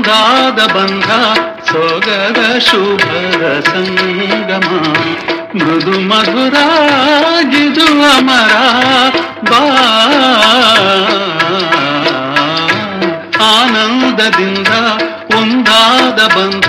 ಒಂದಾದ ಬಂಧ ಸೊಗದ ಶುಭದ ಸಂಗಮ ಮೃದು ಮಧುರಾಗಿದು ಅಮರ ಬಾ ಆನಂದದಿಂದ ಒಂದಾದ ಬಂಧ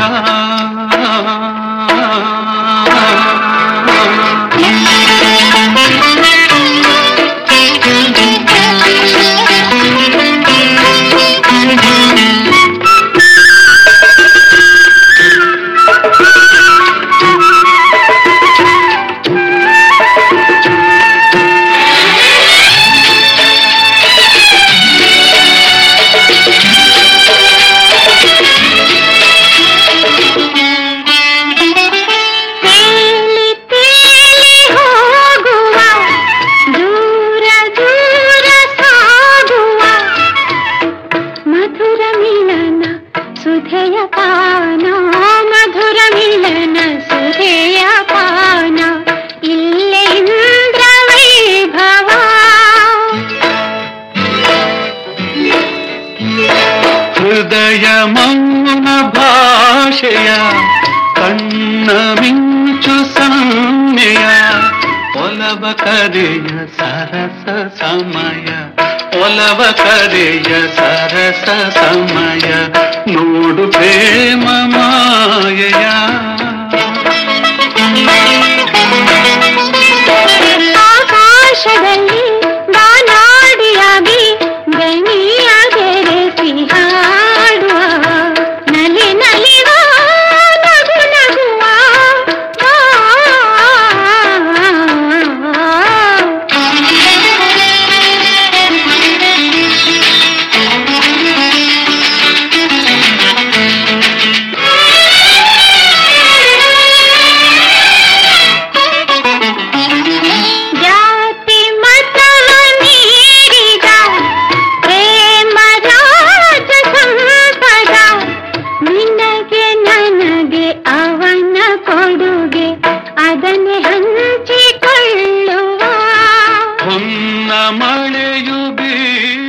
ತೇಲಿ ತೇಲಿ ಹೋಗುವ ದೂರ ದೂರ ಸಾಗುವ ಮಧುರ ಮಿಲನ ಸುಧೆಯ ಪಾನ ಮಧುರ ಮಿಲನ ಸುಧೆಯ ಪಾನ ಇಲ್ಲೇ ಇಂದ್ರ ವೈಭವ ಹೃದಯ ಮೌನ ಭಾಷೆಯ ಕಣ್ಣ ಮಿಂಚು ಸಮ್ಮೆಯ ಒಲವ ಕರೆಯ ಸರಸ ಸಮಯ ಒಲವ ಕರೆಯ ಸರಸ ಸಮಯ ನೋಡು ಪ್ರೇಮ ಮಾಯೆಯ ಆಕಾಶದಲ್ಲಿ ಬಾನಾಡಿಯಾಗಿ ಗಣಿಯ ಬೆರೆಸಿ ಹಾಡುವ ನಲಿ ನಲಿವ ನಗು ನಗುವ ಜಾತಿ ಮತವ ನೀಡಿದ ಪ್ರೇಮ ರಾಜ ಸಂಪದ ನಿನಗೆ ನನಗೆ ಅವನ ಕೊಡುಗೆ ಅದನ್ನೇ ಹಂಚಿಕೊಳ್ಳುವ ಹೊನ್ನ ಮಳೆಯು ಬೀ